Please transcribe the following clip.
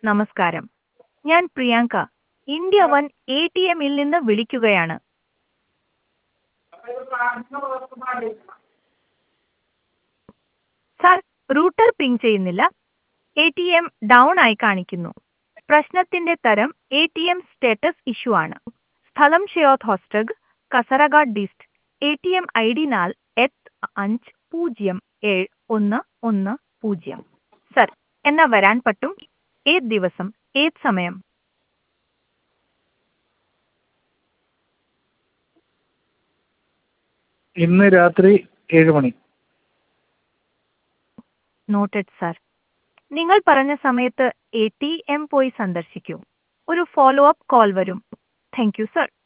നമസ്കാരം ഞാൻ Priyanka India one A T എമ്മിൽ നിന്ന് വിളിക്കുകയാണ് സാർ റൂട്ടർ പിങ് ചെയ്യുന്നില്ല എ ടി എം ഡൗൺ ആയി കാണിക്കുന്നു പ്രശ്നത്തിന്റെ തരം A T M status issue ആണ് സ്ഥലം ഷെയോത്ത് ഹോസ്റ്റഗ് Kasaragod dist A T M I D നാൽ എത്ത് അഞ്ച് പൂജ്യം ഏഴ് ഒന്ന് ഒന്ന് പൂജ്യം സർ എന്നാ വരാൻ പറ്റും ഏത് ദിവസം ഏത് സമയം ഇന്ന് രാത്രി ഏഴ് മണി നോട്ടഡ് സർ നിങ്ങൾ പറഞ്ഞ സമയത്ത് എ ടി എം പോയി സന്ദർശിക്കൂ ഒരു ഫോളോ അപ്പ് കോൾ വരും താങ്ക് യു സർ